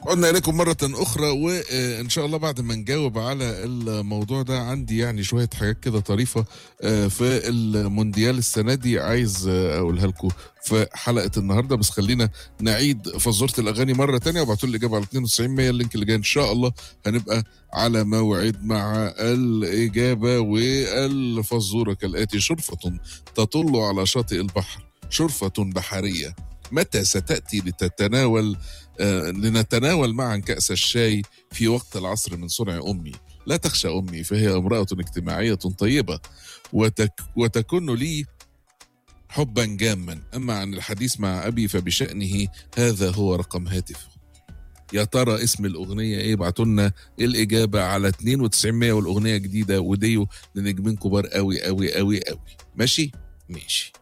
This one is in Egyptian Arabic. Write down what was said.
عدنا اليكم مره اخرى وان شاء الله بعد ما نجاوب على الموضوع ده عندي يعني شويه حاجات كده طريفه آه، في المونديال السنه دي عايز آه، اقولها لكم في حلقه النهارده بس خلينا نعيد فزوره الاغاني مره تانية وابعتوا لي الاجابه على 92 100 اللينك اللي جاي ان شاء الله هنبقى على موعد مع الاجابه والفزوره كالاتي شرفه تطل على شاطئ البحر شرفه بحريه متى ستاتي لتتناول آه، لنتناول معا كأس الشاي في وقت العصر من صنع أمي لا تخشى أمي فهي امرأة اجتماعية طيبة وتك وتكن لي حبا جاما أما عن الحديث مع أبي فبشأنه هذا هو رقم هاتفه يا ترى اسم الأغنية إيه ابعتوا لنا الإجابة على 92 والأغنية جديدة وديو لنجمين كبار قوي قوي قوي قوي ماشي ماشي